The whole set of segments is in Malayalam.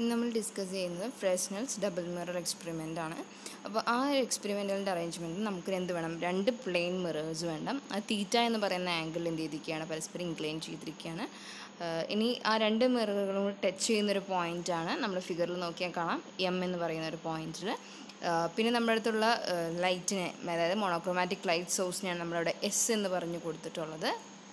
ഇന്ന് നമ്മൾ ഡിസ്കസ് ചെയ്യുന്നത് ഫ്രഷ്നൽസ് ഡബിൾ മിറർ എക്സ്പെരിമെൻ്റ് ആണ് അപ്പോൾ ആ എക്സ്പെരിമെൻ്റലിൻ്റെ അറേഞ്ച്മെൻറ്റ് നമുക്ക് എന്ത് വേണം രണ്ട് പ്ലെയിൻ മിറേഴ്സ് വേണം അത് തീറ്റ എന്ന് പറയുന്ന ആംഗിൾ എന്ത് ചെയ്തിരിക്കുകയാണ് പരസ്പരം ഇൻക്ലൈൻ ചെയ്തിരിക്കുകയാണ് ആഹ് ഇനി ആ രണ്ട് മിററുകളും കൂടി ടച്ച് ചെയ്യുന്നൊരു പോയിൻ്റാണ് നമ്മൾ ഫിഗറിൽ നോക്കിയാൽ കാണാം എം എന്ന് പറയുന്ന ഒരു പോയിന്റിൽ പിന്നെ നമ്മുടെ അടുത്തുള്ള ലൈറ്റിനെ അതായത് മോണോക്രോമാറ്റിക് ലൈറ്റ് സോഴ്സിനെയാണ് നമ്മളവിടെ എസ് എന്ന് പറഞ്ഞ് കൊടുത്തിട്ടുള്ളത്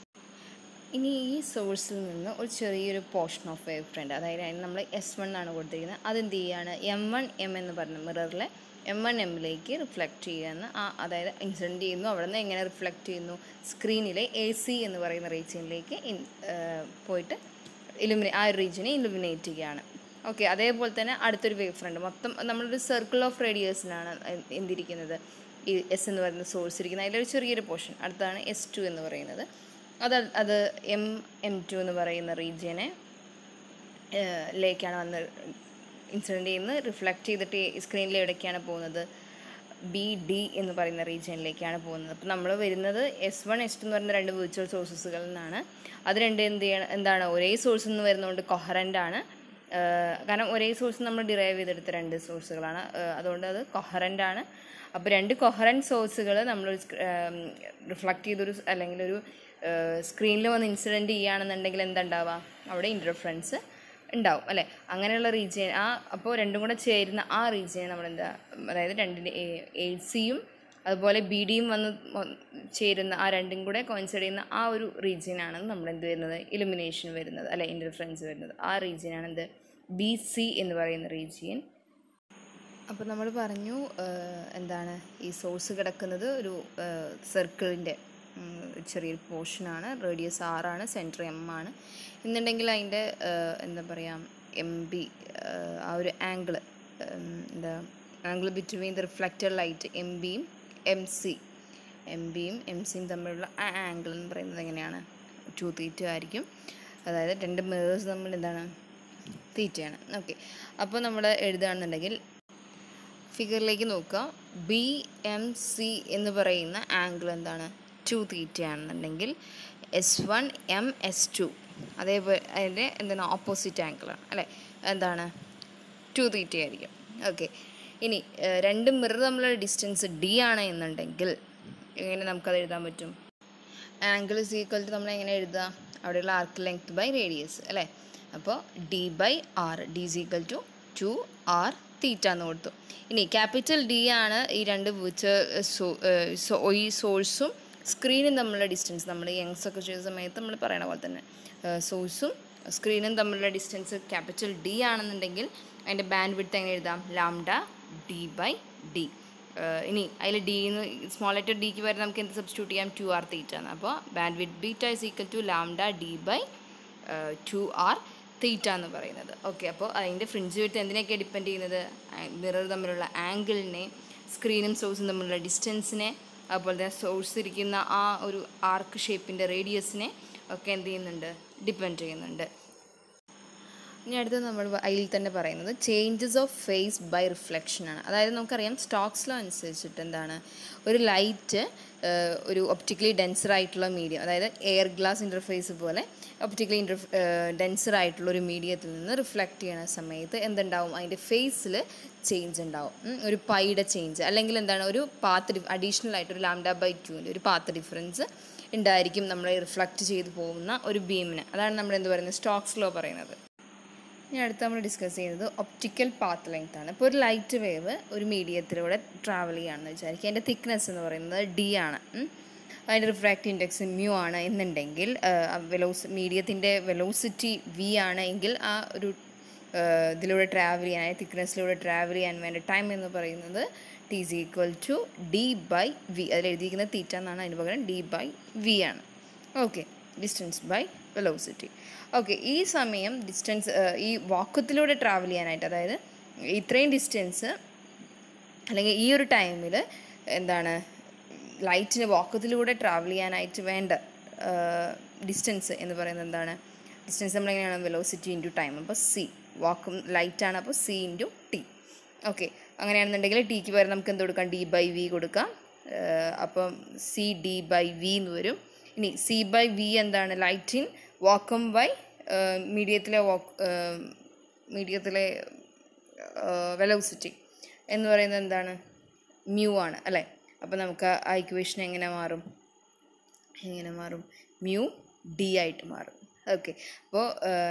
ഇനി ഈ സോഴ്സിൽ നിന്ന് ഒരു ചെറിയൊരു പോർഷൻ ഓഫ് വേവ് ഫ്രണ്ട് അതായത് അതിന് നമ്മൾ എസ് വൺ ആണ് കൊടുത്തിരിക്കുന്നത് അതെന്ത് ചെയ്യുകയാണ് എം വൺ എം എന്ന് പറഞ്ഞ മിററിലെ എം വൺ എമ്മിലേക്ക് റിഫ്ലക്റ്റ് ചെയ്യുന്ന ആ അതായത് ഇൻസിഡൻറ്റ് ചെയ്യുന്നു അവിടെ നിന്ന് എങ്ങനെ റിഫ്ലക്റ്റ് ചെയ്യുന്നു സ്ക്രീനിലെ എ സി എന്ന് പറയുന്ന റീജിയനിലേക്ക് പോയിട്ട് ഇലുമിനേ ആ ഒരു റീജിയനെ ഇലുമിനേറ്റ് ചെയ്യുകയാണ് ഓക്കെ അതേപോലെ തന്നെ അടുത്തൊരു വേവ് ഫ്രണ്ട് മൊത്തം നമ്മളൊരു സർക്കിൾ ഓഫ് റേഡിയേഴ്സിലാണ് എന്തിരിക്കുന്നത് ഈ എസ് എന്ന് പറയുന്ന സോഴ്സ് ഇരിക്കുന്നത് അതിലൊരു ചെറിയൊരു പോർഷൻ അടുത്താണ് എസ് ടു എന്ന് പറയുന്നത് അത് അത് എം എം ടു എന്ന് പറയുന്ന റീജിയനെ ലേക്കാണ് വന്ന് ഇൻസിഡൻ്റ് ചെയ്യുന്നത് റിഫ്ലക്റ്റ് ചെയ്തിട്ട് സ്ക്രീനിൽ എവിടേക്കാണ് പോകുന്നത് ബി ഡി എന്ന് പറയുന്ന റീജിയനിലേക്കാണ് പോകുന്നത് അപ്പോൾ നമ്മൾ വരുന്നത് എസ് വൺ എസ് ടു എന്ന് പറയുന്ന രണ്ട് വിർച്വൽ സോഴ്സസുകളിൽ നിന്നാണ് അത് രണ്ട് എന്ത് ചെയ്യണം എന്താണ് ഒരേ സോഴ്സിൽ നിന്ന് വരുന്നതുകൊണ്ട് കൊഹറൻ്റ് ആണ് കാരണം ഒരേ സോഴ്സ് നമ്മൾ ഡിറൈവ് ചെയ്തെടുത്ത രണ്ട് സോഴ്സുകളാണ് അതുകൊണ്ട് അത് കൊഹറൻ്റ് ആണ് അപ്പോൾ രണ്ട് കൊഹറൻറ്റ് സോഴ്സുകൾ നമ്മൾ റിഫ്ലക്റ്റ് ചെയ്തൊരു അല്ലെങ്കിൽ ഒരു സ്ക്രീനിൽ വന്ന് ഇൻസിഡൻറ്റ് ചെയ്യുകയാണെന്നുണ്ടെങ്കിൽ എന്താ ഉണ്ടാവുക അവിടെ ഇൻ്റർഫറൻസ് ഉണ്ടാവും അല്ലേ അങ്ങനെയുള്ള റീജിയൻ ആ അപ്പോൾ രണ്ടും കൂടെ ചേരുന്ന ആ റീജിയൻ നമ്മൾ എന്താ അതായത് രണ്ടിൻ്റെ എ സിയും അതുപോലെ ബി ഡിയും വന്ന് ചേരുന്ന ആ രണ്ടും കൂടെ കോയിൻസൈഡ് ചെയ്യുന്ന ആ ഒരു റീജിയനാണ് നമ്മൾ എന്ത് വരുന്നത് ഇലുമിനേഷൻ വരുന്നത് അല്ലെ ഇൻ്റർഫറൻസ് വരുന്നത് ആ റീജിയനാണ് എന്ത് ബി സി എന്ന് പറയുന്ന റീജിയൻ അപ്പോൾ നമ്മൾ പറഞ്ഞു എന്താണ് ഈ സോഴ്സ് കിടക്കുന്നത് ഒരു സർക്കിളിൻ്റെ ചെറിയൊരു പോർഷനാണ് റേഡിയസ് ആറാണ് സെൻറ്റർ എം ആണ് എന്നുണ്ടെങ്കിൽ അതിൻ്റെ എന്താ പറയുക എം ബി ആ ഒരു ആംഗിൾ എന്താ angle between the reflected light M ബിയും എം സി എം ബിയും എം സിയും തമ്മിലുള്ള ആ ആംഗിൾ എന്ന് പറയുന്നത് എങ്ങനെയാണ് ടു തീറ്റ ആയിരിക്കും അതായത് രണ്ട് മേഴ്സ് തമ്മിൽ എന്താണ് തീറ്റയാണ് ഓക്കെ അപ്പോൾ നമ്മൾ എഴുതുകയാണെന്നുണ്ടെങ്കിൽ ഫിഗറിലേക്ക് നോക്കുക ബി എം സി എന്ന് പറയുന്ന ആംഗിൾ എന്താണ് ടു തീറ്റയാണെന്നുണ്ടെങ്കിൽ S one M S two അതേപോലെ അതിൻ്റെ എന്താണ് ഓപ്പോസിറ്റ് ആംഗിളാണ് അല്ലേ എന്താണ് ടു തീറ്റ ആയിരിക്കും ഓക്കെ ഇനി രണ്ട് മിറർ തമ്മിലുള്ള ഡിസ്റ്റൻസ് ഡി ആണ് എന്നുണ്ടെങ്കിൽ എങ്ങനെ നമുക്കത് എഴുതാൻ പറ്റും ആംഗിൾ ഇസ് ഈക്വൽ ടു നമ്മൾ എങ്ങനെ എഴുതുക അവിടെയുള്ള ആർക്ക് ലെങ്ത് ബൈ റേഡിയസ് അല്ലേ അപ്പോൾ D by R D is equal to two R theta എന്ന് കൊടുത്തു ഇനി ക്യാപിറ്റൽ ഡി ആണ് ഈ രണ്ട് വിച്ച് ഈ സോഴ്സും സ്ക്രീനും തമ്മിലുള്ള ഡിസ്റ്റൻസ് നമ്മൾ യങ്സ് ഒക്കെ ചെയ്ത സമയത്ത് നമ്മൾ പറയണ പോലെ തന്നെ സോഴ്സും സ്ക്രീനും തമ്മിലുള്ള ഡിസ്റ്റൻസ് ക്യാപിറ്റൽ ഡി ആണെന്നുണ്ടെങ്കിൽ അതിൻ്റെ ബാൻഡ് വിഡ്ത്ത് എങ്ങനെ എഴുതാം ലാംഡ ഡി ബൈ ഡി ഇനി അതിൽ ഡി എന്ന് സ്മോൾ ലെറ്റർ ഡിക്ക് വരെ നമുക്ക് എന്ത് സബ്സ്റ്റിറ്റ്യൂട്ട് ചെയ്യാം ടു ആർ തീറ്റ ആണ് അപ്പോൾ band width beta is equal to lambda D by two R theta എന്ന് പറയുന്നത് ഓക്കെ അപ്പോൾ അതിൻ്റെ ഫ്രിഞ്ച് വിട്ട് എന്തിനൊക്കെ ഡിപ്പെൻഡ് ചെയ്യുന്നത് മിറർ തമ്മിലുള്ള ആംഗിളിനെ സ്ക്രീനും സോഴ്സും തമ്മിലുള്ള ഡിസ്റ്റൻസിനെ അതുപോലെ തന്നെ സോഴ്സ് ഇരിക്കുന്ന ആ ഒരു ആർക്ക് ഷേപ്പിൻ്റെ റേഡിയസിനെ ഒക്കെ എന്ത് ചെയ്യുന്നുണ്ട് ഡിപ്പെൻഡ് ചെയ്യുന്നുണ്ട് ഇനി അടുത്ത് നമ്മൾ അതിൽ തന്നെ പറയുന്നത് changes of phase by reflection ആണ് അതായത് നമുക്കറിയാം സ്റ്റോക്സ് ലോ അനുസരിച്ചിട്ട് എന്താണ് ഒരു ലൈറ്റ് ഒരു ഒപ്റ്റിക്കലി ഡെൻസർ ആയിട്ടുള്ള മീഡിയം അതായത് എയർ ഗ്ലാസ് ഇൻ്റർഫേസ് പോലെ ഒപ്റ്റിക്കലി ഇൻ്റർ ഡെൻസർ ആയിട്ടുള്ള ഒരു മീഡിയത്തിൽ നിന്ന് റിഫ്ലക്റ്റ് ചെയ്യുന്ന സമയത്ത് എന്തുണ്ടാവും അതിൻ്റെ ഫേസിൽ ചേഞ്ച് ഉണ്ടാവും ഒരു പൈയുടെ ചേഞ്ച് അല്ലെങ്കിൽ എന്താണ് ഒരു പാത്ത് ഡി അഡീഷണൽ ആയിട്ട് ഒരു ലാംഡ ബൈ ടുവിൻ്റെ ഒരു പാത്ത് ഡിഫറൻസ് ഉണ്ടായിരിക്കും നമ്മൾ റിഫ്ലക്റ്റ് ചെയ്ത് പോകുന്ന ഒരു ബീമിന് അതാണ് നമ്മൾ എന്ത് പറയുന്നത് സ്റ്റോക്സ് ലോ പറയുന്നത് ഇനി അടുത്ത് നമ്മൾ ഡിസ്കസ് ചെയ്യുന്നത് ഒപ്റ്റിക്കൽ പാത്ത് ലെങ്ത് ആണ് ഇപ്പോൾ ഒരു ലൈറ്റ് വേവ് ഒരു മീഡിയത്തിലൂടെ ട്രാവൽ ചെയ്യുകയാണെന്ന് വിചാരിക്കുക അതിൻ്റെ തിക്നെസ് എന്ന് പറയുന്നത് ഡി ആണ് അതിൻ്റെ റിഫ്രാക്റ്റീവ് ഇൻഡെക്സ് മ്യൂ ആണ് എന്നുണ്ടെങ്കിൽ വെലോസ് മീഡിയത്തിൻ്റെ വെലോസിറ്റി വി ആണ് എങ്കിൽ ആ ഒരു ഇതിലൂടെ ട്രാവൽ ചെയ്യാൻ തിക്നെസ്സിലൂടെ ട്രാവൽ ചെയ്യാൻ വേണ്ട ടൈം എന്ന് പറയുന്നത് T is equal to D by V അതിൽ എഴുതിയിരിക്കുന്ന തീറ്റ എന്നാണ് അതിന് പകരം ഡി ബൈ വി ആണ് okay distance by velocity okay ഈ സമയം ഡിസ്റ്റൻസ് ഈ വാക്കത്തിലൂടെ ട്രാവൽ ചെയ്യാനായിട്ട് അതായത് ഇത്രയും ഡിസ്റ്റൻസ് അല്ലെങ്കിൽ ഈ ഒരു ടൈമിൽ എന്താണ് ലൈറ്റിന് വാക്കത്തിലൂടെ ട്രാവൽ ചെയ്യാനായിട്ട് വേണ്ട ഡിസ്റ്റൻസ് എന്ന് പറയുന്നത് എന്താണ് ഡിസ്റ്റൻസ് നമ്മളെങ്ങനെയാണ് വെലോസിറ്റി ഇൻറ്റു ടൈം അപ്പോൾ സി വാക്കും ലൈറ്റാണ് അപ്പോൾ സി ഇൻറ്റു ടി ഓക്കെ അങ്ങനെയാണെന്നുണ്ടെങ്കിൽ ടിക്ക് പകരം നമുക്ക് എന്ത് കൊടുക്കാം ഡി ബൈ വി കൊടുക്കാം അപ്പം സി ഡി ബൈ വി എന്ന് വരും ഇനി സി ബൈ വി എന്താണ് ലൈറ്റ് ഇൻ വാക്കം ബൈ മീഡിയത്തിലെ വാക്ക് മീഡിയത്തിലെ വെലോസിറ്റി എന്ന് പറയുന്നത് എന്താണ് മ്യൂ ആണ് അല്ലേ അപ്പോൾ നമുക്ക് ആ ഇക്വേഷൻ എങ്ങനെ മാറും എങ്ങനെ മാറും മ്യൂ ഡി ആയിട്ട് മാറും ഓക്കെ അപ്പോൾ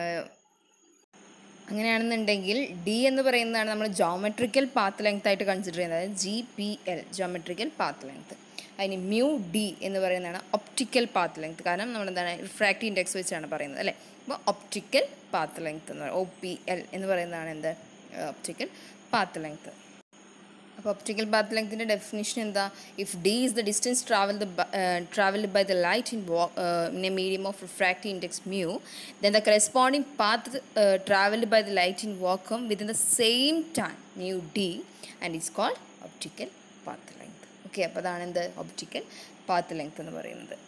അങ്ങനെയാണെന്നുണ്ടെങ്കിൽ ഡി എന്ന് പറയുന്നതാണ് നമ്മൾ ജോമെട്രിക്കൽ പാത്ത് ലെങ്ത് ആയിട്ട് കൺസിഡർ ചെയ്യുന്നത് അതായത് G P L geometrical path length അതിന് മ്യൂ ഡി എന്ന് പറയുന്നതാണ് ഒപ്റ്റിക്കൽ പാത്ത് ലെങ്ത് കാരണം നമ്മൾ എന്താണ് റിഫ്രാക്റ്റീവ് ഇൻഡെക്സ് വെച്ചാണ് പറയുന്നത് അല്ലേ അപ്പോൾ ഒപ്റ്റിക്കൽ പാത്ത് ലെങ്ത് എന്ന് പറയുന്നത് ഒ പി എൽ എന്ന് പറയുന്നതാണ് എന്ത് ഒപ്റ്റിക്കൽ പാത്ത് ലെങ്ത് അപ്പോൾ ഒപ്റ്റിക്കൽ പാത്ത് ലെങ്തിൻ്റെ ഡെഫിനിഷൻ എന്താ if D is the distance travelled travelled by the light in in a medium of refractive index mu then the corresponding path travelled by the light in vacuum within the same time mu D and it's called optical path length okay അപ്പോൾ അതാണ് എന്ത് ഒപ്റ്റിക്കൽ പാത്ത് ലെങ്ത് എന്ന് പറയുന്നത്